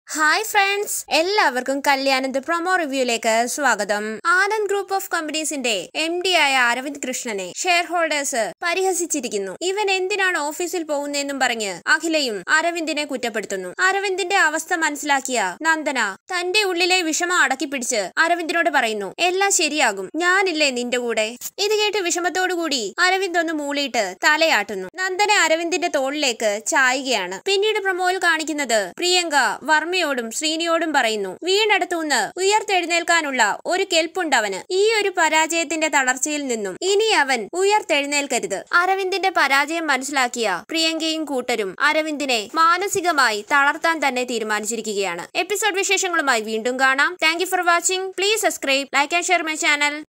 hi friends എല്ലാവർക്കും കല്യാണന്റെ promo റിവ്യൂയിലേക്ക് സ്വാഗതം ആനന്ദ് ഗ്രൂപ്പ് ഓഫ് കമ്പനീസിന്റെ എം ഡി ആയ അരവിന്ദ് കൃഷ്ണനെ ഷെയർ ഹോൾഡേഴ്സ് പരിഹസിച്ചിരിക്കുന്നു ഇവൻ എന്തിനാണ് ഓഫീസിൽ പോകുന്നതെന്നും പറഞ്ഞ് അഖിലയും അരവിന്ദിനെ കുറ്റപ്പെടുത്തുന്നു അരവിന്ദിന്റെ അവസ്ഥ മനസ്സിലാക്കിയ നന്ദന തന്റെ ഉള്ളിലെ വിഷമം അടക്കിപ്പിടിച്ച് അരവിന്ദിനോട് പറയുന്നു എല്ലാം ശരിയാകും ഞാനില്ലേ നിന്റെ കൂടെ ഇത് കേട്ട് വിഷമത്തോടുകൂടി അരവിന്ദ് ഒന്ന് മൂളിയിട്ട് തലയാട്ടുന്നു നന്ദന അരവിന്ദിന്റെ തോളിലേക്ക് ചായുകയാണ് പിന്നീട് പ്രൊമോയിൽ കാണിക്കുന്നത് പ്രിയങ്ക വർമ്മയോടും ശ്രീനിയോടും പറയുന്നു വീണടത്തുനിന്ന് ഉയർത്തെഴുന്നേൽക്കാനുള്ള ഒരു കെൽപ്പുണ്ടവന് ഈ ഒരു പരാജയത്തിന്റെ തളർച്ചയിൽ നിന്നും ഇനി അവൻ ഉയർത്തെഴുന്നേൽക്കരുത് അരവിന്ദിന്റെ പരാജയം മനസ്സിലാക്കിയ പ്രിയങ്കയും കൂട്ടരും അരവിന്ദിനെ മാനസികമായി തളർത്താൻ തന്നെ തീരുമാനിച്ചിരിക്കുകയാണ് എപ്പിസോഡ് വിശേഷങ്ങളുമായി വീണ്ടും കാണാം thank for watching please subscribe like and share my channel